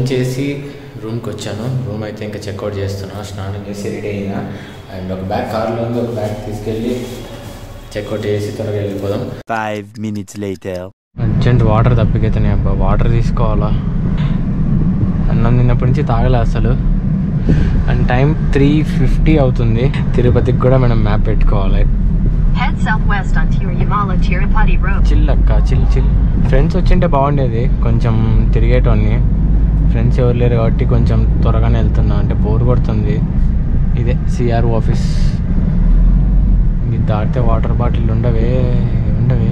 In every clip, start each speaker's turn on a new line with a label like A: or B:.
A: చేసి రూమ్కి వచ్చాను రూమ్ అయితే ఇంకా చెక్అవుట్ చేస్తున్నా స్నానం చేసి రెడీ అయినా అండ్ ఒక బ్యాగ్ కార్లో ఉంది ఒక బ్యాగ్ తీసుకెళ్ళి చెక్అవుట్ చేసి త్వరగా వెళ్ళిపోదాం
B: Five minutes later.
A: Urgent water తప్పికైతేనే అబ్బా వాటర్ తీసుకోవాలా అన్నం తిన్నప్పటి నుంచి తాగలే అసలు అండ్ టైం త్రీ ఫిఫ్టీ అవుతుంది తిరుపతికి కూడా మనం మ్యాప్ పెట్టుకోవాలి
C: Head southwest on Tiruyamala Tirupati Road.
A: Chill అక్క చిల్ చిల్ ఫ్రెండ్స్ వచ్చింటే బాగుండేది కొంచెం తిరిగేటోన్ని ఫ్రెండ్స్ ఎవరు లేరు కాబట్టి కొంచెం త్వరగానే వెళ్తున్నా అంటే బోర్ కొడుతుంది ఇదే సిఆర్ ఆఫీస్ ఇది దాటితే వాటర్ బాటిల్ ఉండవే ఉండవే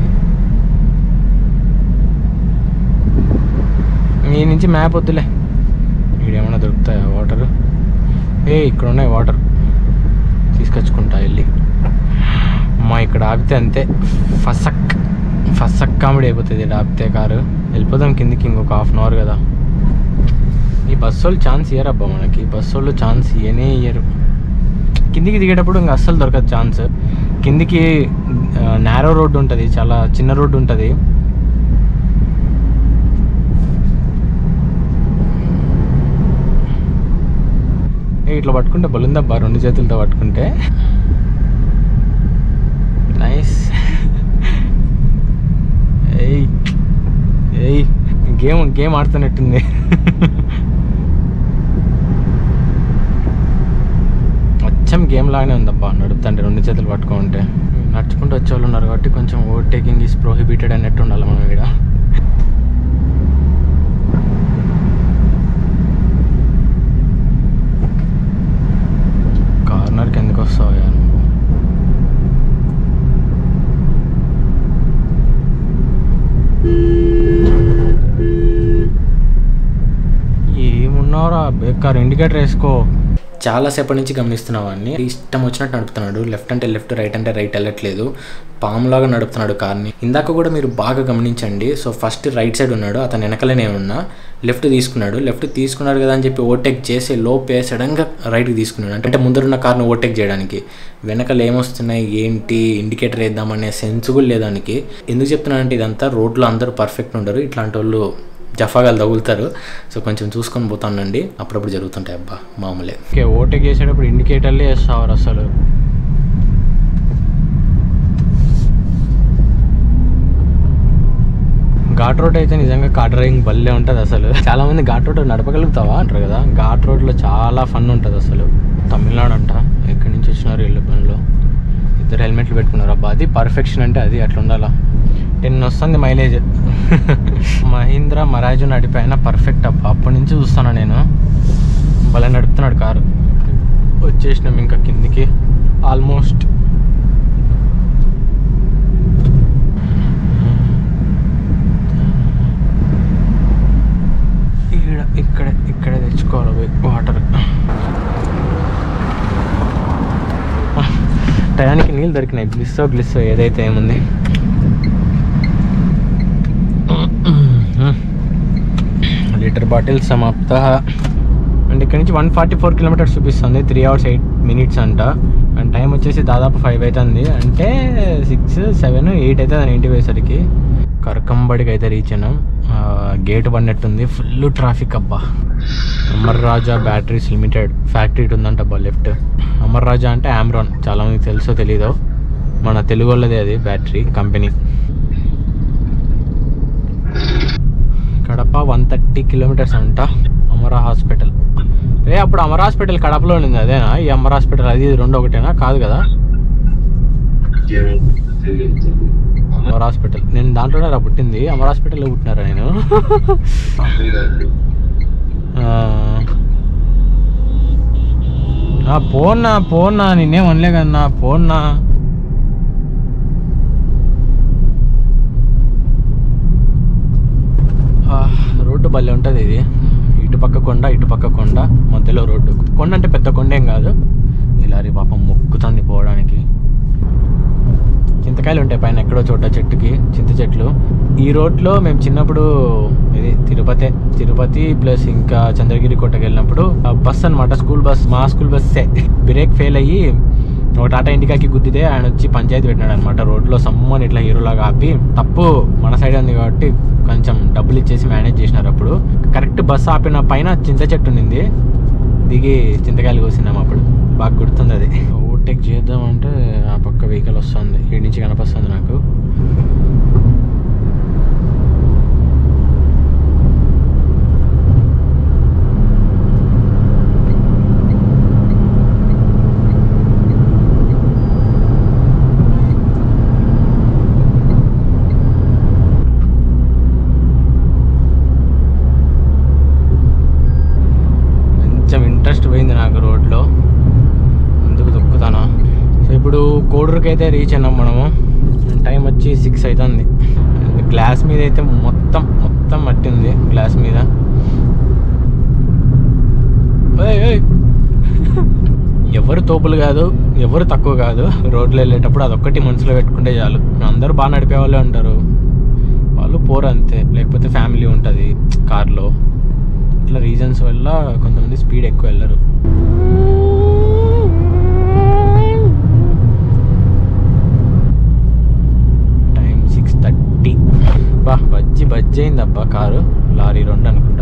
A: ఈ నుంచి మ్యాప్ వద్దులే ఏమైనా దొరుకుతాయా వాటర్ ఏ ఇక్కడ ఉన్నాయి వాటర్ తీసుకొచ్చుకుంటా వెళ్ళి అమ్మా ఇక్కడ ఆపితే అంతే ఫసక్ ఫసక్ కామెడీ అయిపోతుంది ఇక్కడ ఆపితే కారు వెళ్ళిపోదాం కిందికి ఇంకొక హాఫ్ అన్ అవర్ కదా ఈ బస్సు వాళ్ళు ఛాన్స్ ఇయ్యరు అబ్బా మనకి బస్సు వాళ్ళు ఛాన్స్ ఇయనే ఇయ్యరు కిందికి దిగేటప్పుడు ఇంకా అస్సలు దొరకదు ఛాన్స్ కిందికి నేరో రోడ్డు ఉంటుంది చాలా చిన్న రోడ్డు ఉంటుంది ఏ, ఇట్లా పట్టుకుంటే బలుందబ్బా రెండు చేతులతో పట్టుకుంటే నైస్ ఏయ్ ఏయ్ గేమ్ గేమ్ ఆడుతున్నట్టుంది అచ్చం గేమ్ లాగానే ఉందబ్బా నడుపుతంటే రెండు చేతులు పట్టుకుంటే నడుచుకుంటూ వచ్చే వాళ్ళు ఉన్నారు కాబట్టి కొంచెం ఓవర్టేకింగ్ ఈస్ ప్రోహిబిటెడ్ అన్నట్టు ఉండాలి మనం ఇక్కడ కార్నర్కి ఎందుకు వస్తావు నువ్వు ఏమున్నావురా బేకార్ ఇండికేటర్ వేసుకో చాలాసేపటి నుంచి గమనిస్తున్నావు అన్ని ఇష్టం వచ్చినట్టు నడుపుతున్నాడు లెఫ్ట్ అంటే లెఫ్ట్ రైట్ అంటే రైట్ వెళ్ళట్లేదు పాములాగా నడుపుతున్నాడు కార్ని ఇందాక కూడా మీరు బాగా గమనించండి సో ఫస్ట్ రైట్ సైడ్ ఉన్నాడు అతను వెనకలే నేను ఉన్నా లెఫ్ట్ తీసుకున్నాడు లెఫ్ట్ తీసుకున్నాడు కదా అని చెప్పి ఓవర్టేక్ చేసి లోపే సడన్గా రైట్కి తీసుకున్నాడు అంటే ముందరున్న కార్ను ఓవర్టేక్ చేయడానికి వెనకలు ఏమొస్తున్నాయి ఏంటి ఇండికేటర్ వేద్దామనే సెన్స్ కూడా లేదు దానికి ఎందుకు చెప్తున్నానంటే ఇదంతా రోడ్లో అందరూ పర్ఫెక్ట్ ఉండరు ఇట్లాంటి వాళ్ళు జఫాగాలు తగులుతారు సో కొంచెం చూసుకొని పోతానండి అప్పుడప్పుడు జరుగుతుంటాయి అబ్బా మామూలే ఓకే ఓటేక్ వేసేటప్పుడు ఇండికేటర్లే వేస్తావారు అసలు ఘాట్ రోడ్ అయితే నిజంగా కార్ డ్రైవింగ్ భలే ఉంటుంది అసలు చాలా మంది ఘాట్ రోడ్ నడపగలుగుతావా అంటారు కదా ఘాట్ రోడ్లో చాలా ఫన్ ఉంటుంది అసలు తమిళనాడు అంట ఎక్కడి నుంచి వచ్చినారు వీళ్ళు పనిలో ఇద్దరు హెల్మెట్లు పెట్టుకున్నారు అబ్బా అది పర్ఫెక్షన్ అంటే అది అట్లా ఉండాలా టెన్ వస్తుంది మైలేజ్ మహీంద్రా మరాజు నడిపాయన పర్ఫెక్ట్ అబ్బా అప్పటి నుంచి చూస్తాను నేను భలే నడుపుతున్నాడు కారు వచ్చేసినాం ఇంకా కిందికి ఆల్మోస్ట్ ఇక్కడ ఇక్కడ ఇక్కడ తెచ్చుకోవాలి పోయి వాటర్ టయానికి నీళ్ళు దొరికినాయి గ్లిస్సో గ్లిస్సో ఏదైతే ఏముంది లీటర్ బాటిల్ సమాప్త అండ్ ఇక్కడ నుంచి వన్ ఫార్టీ ఫోర్ కిలోమీటర్స్ చూపిస్తుంది త్రీ అవర్స్ ఎయిట్ మినిట్స్ అంట అండ్ టైం వచ్చేసి దాదాపు ఫైవ్ అవుతుంది అంటే సిక్స్ సెవెన్ ఎయిట్ అవుతుంది ఇంటి పోయేసరికి కరకంబడికి అయితే రీచ్ అయినాం గేట్ పడినట్టుంది ఫుల్ ట్రాఫిక్ అబ్బా Amar Raja batteries limited factory ఉందంట అబ్బా లెఫ్ట్ అమర్ రాజా అంటే ఆమ్రాన్ చాలా మందికి తెలుసో తెలీదో మన తెలుగు వాళ్ళదే అది battery company Kadapa one thirty kilometres అంట అమరా హాస్పిటల్ ఏ అప్పుడు అమర్ హాస్పిటల్ కడపలో ఉంది అదేనా ఈ అమర్ హాస్పిటల్ అది ఇది రెండు ఒకటేనా కాదు కదా అమర్ హాస్పిటల్ నేను దాంట్లోనే రా పుట్టింది అమర్ హాస్పిటల్లో పుట్టినారా నేను ఆ. ఆ, పోన్నా పోన్నా నిన్నేం అనలే కన్నా పోన్నా ఆ, రోడ్డు భలే ఉంటుంది ఇది ఇటు పక్క కొండ ఇటు పక్క కొండ మధ్యలో రోడ్డు కొండ అంటే పెద్ద కొండ ఏం కాదు ఇలా రీ పాపం మొక్కుతుంది పోవడానికి చింతకాయలు ఉంటాయి పైన ఎక్కడో చోట చెట్టుకి చింత చెట్లు ఈ రోడ్లో మేము చిన్నప్పుడు ఇది తిరుపతి తిరుపతి ప్లస్ ఇంకా చంద్రగిరి కోటకి వెళ్ళినప్పుడు ఆ బస్ అన్నమాట స్కూల్ బస్ మా స్కూల్ బస్సే బ్రేక్ ఫెయిల్ అయ్యి ఒక టాటా ఇండికాకి గుద్దితే ఆయన వచ్చి పంచాయతీ పెట్టినాడు అనమాట రోడ్లో సమ్మని ఇట్లా హీరోలాగా ఆపి తప్పు మన సైడ్ ఉంది కాబట్టి కొంచెం డబ్బులు ఇచ్చేసి మేనేజ్ చేసినారు అప్పుడు కరెక్ట్ బస్ ఆపిన పైన చింత చెట్టు ఉండింది దిగి చింతకాయలు కోసినాం అప్పుడు బాగా గుర్తుంది అది ఓవర్టేక్ చేద్దామంటే ఆ పక్క వెహికల్ వస్తుంది ఈ నుంచి కనిపిస్తుంది నాకు కొంచెం ఇంట్రెస్ట్ పోయింది నాకు రోడ్లో ముందుకు దొక్కుతానా సో ఇప్పుడు కోడూరుకి అయితే రీచ్ అయినాం మనము టైం వచ్చి సిక్స్ అవుతుంది గ్లాస్ మీద అయితే మొత్తం మొత్తం మట్టి ఉంది గ్లాస్ మీద ఏయ్, ఏయ్. ఎవరు తోపులు కాదు ఎవరు తక్కువ కాదు రోడ్లో వెళ్ళేటప్పుడు అదొక్కటి మనసులో పెట్టుకుంటే చాలు అందరూ బాగా నడిపే వాళ్ళే ఉంటారు వాళ్ళు పోరు అంతే లేకపోతే ఫ్యామిలీ ఉంటుంది కార్లో ఇట్లా రీజన్స్ వల్ల కొంతమంది స్పీడ్ ఎక్కువ వెళ్ళరు టైం సిక్స్ థర్టీ బా బజ్జి బజ్జి అయింది అబ్బా కారు లారీ రెండు అనుకుంటా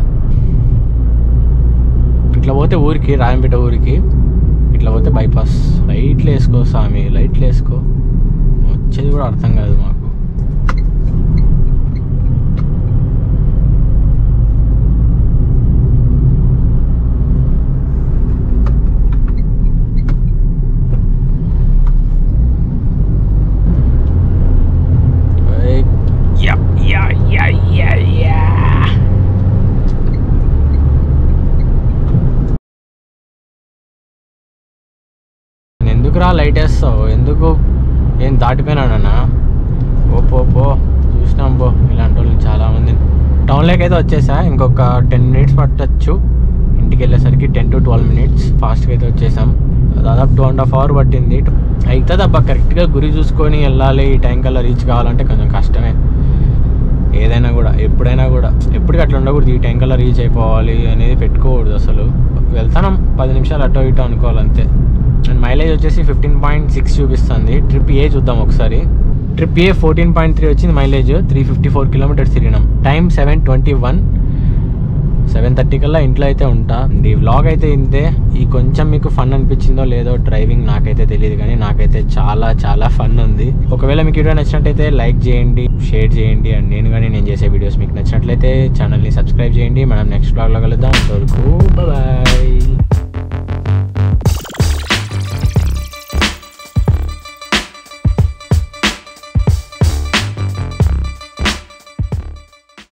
A: ఇట్లా పోతే ఊరికి రాయంపేట ఊరికి ఇట్లా పోతే బైపాస్ లైట్లు వేసుకో స్వామి లైట్లు వేసుకో వచ్చేది కూడా అర్థం కాదు మాకు ఏయ్, yeah, yeah, yeah, yeah, yeah. ఎందుకురా లైట్ వేస్తావు ఎందుకు ఏం దాటిపోయినాడన్నా ఓ పో పో చూసినాం పో ఇలాంటి వాళ్ళు చాలామంది టౌన్లోకి అయితే వచ్చేసా ఇంకొక టెన్ మినిట్స్ పట్టచ్చు ఇంటికి వెళ్ళేసరికి టెన్ టు ట్వెల్వ్ మినిట్స్ ఫాస్ట్గా అయితే వచ్చేసాం దాదాపు టూ అండ్ హాఫ్ అవర్ పట్టింది అవుతుంది అబ్బా కరెక్ట్గా గురి చూసుకొని వెళ్ళాలి ఈ టైం కల్లా రీచ్ కావాలంటే కొంచెం కష్టమే ఏదైనా కూడా ఎప్పుడైనా కూడా ఎప్పటికీ అట్లా ఉండకూడదు ఈ టైం కల్లా రీచ్ అయిపోవాలి అనేది పెట్టుకోకూడదు అసలు వెళ్తాను పది నిమిషాలు అటో ఇటో అనుకోవాలి అంతే అండ్ మైలేజ్ వచ్చేసి ఫిఫ్టీన్ పాయింట్ సిక్స్ చూపిస్తుంది ట్రిప్ ఏ చూద్దాం ఒకసారి trip A fourteen point three వచ్చింది mileage three fifty four kilometres తిరిగినాం time seven twenty one seven thirty కల్లా ఇంట్లో అయితే ఉంటా అండ్ ఈ వ్లాగ్ అయితే ఇంతే ఈ కొంచెం మీకు ఫన్ అనిపించిందో లేదో డ్రైవింగ్ నాకైతే తెలియదు కానీ నాకైతే చాలా చాలా ఫన్ ఉంది ఒకవేళ మీకు వీడియో నచ్చినట్టయితే లైక్ చేయండి షేర్ చేయండి అండ్ నేను కానీ నేను చేసే వీడియోస్ మీకు నచ్చినట్లయితే ఛానల్ని సబ్స్క్రైబ్ చేయండి మనం నెక్స్ట్ వ్లాగ్లో కలుద్దాం అంతవరకు బాయ్